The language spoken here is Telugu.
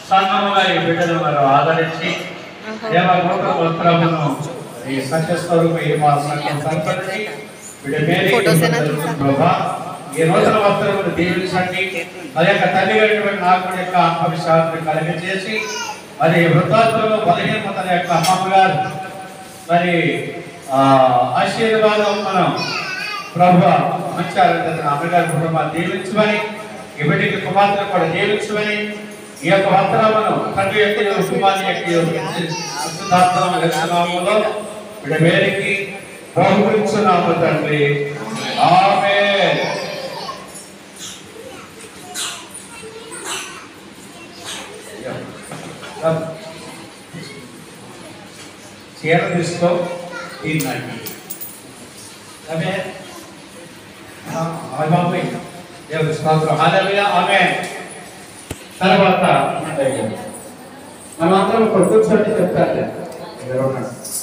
సంగముగా ఈ బిడ్డను మనం ఆదరించి దేవ నూతన వస్త్రమును ఈ సత్యస్వరూప ఈ మా సంఘం సంపత్తి బిడ్డ మేరీ ఫోటోస్ ఏనా ప్రభా ఈ నూతన వస్త్రమును దీవించండి మరి యొక్క తల్లి అయినటువంటి నాకు యొక్క ఆత్మవిశ్వాసాన్ని కలిగించేసి మరి వృద్ధాత్మలో బలహీనతల యొక్క అమ్మగారు మరి ఆ ఆశీర్వాదం మనం ప్రభు మంచి ఆరోగ్యతను అమ్మగారి కుటుంబాన్ని దీవించమని ఇప్పటికి కుమార్తెను కూడా దీవించమని ఈ యొక్క వస్త్రమును తండ్రి యొక్క కుటుంబాన్ని యొక్క శుద్ధాత్మలో ఇక్కడ మేరికి బహుకరించున్నాము తండ్రి ఆమె చీర తీసుకో తిన్నాకి ఆమె బాబాయ్ దేవుడి స్తోత్రం హల్లెలూయా ఆమె తర్వాత మనం అందరం ఇప్పుడు కూర్చోండి చెప్తారు ఎవరు ఉన్నారు?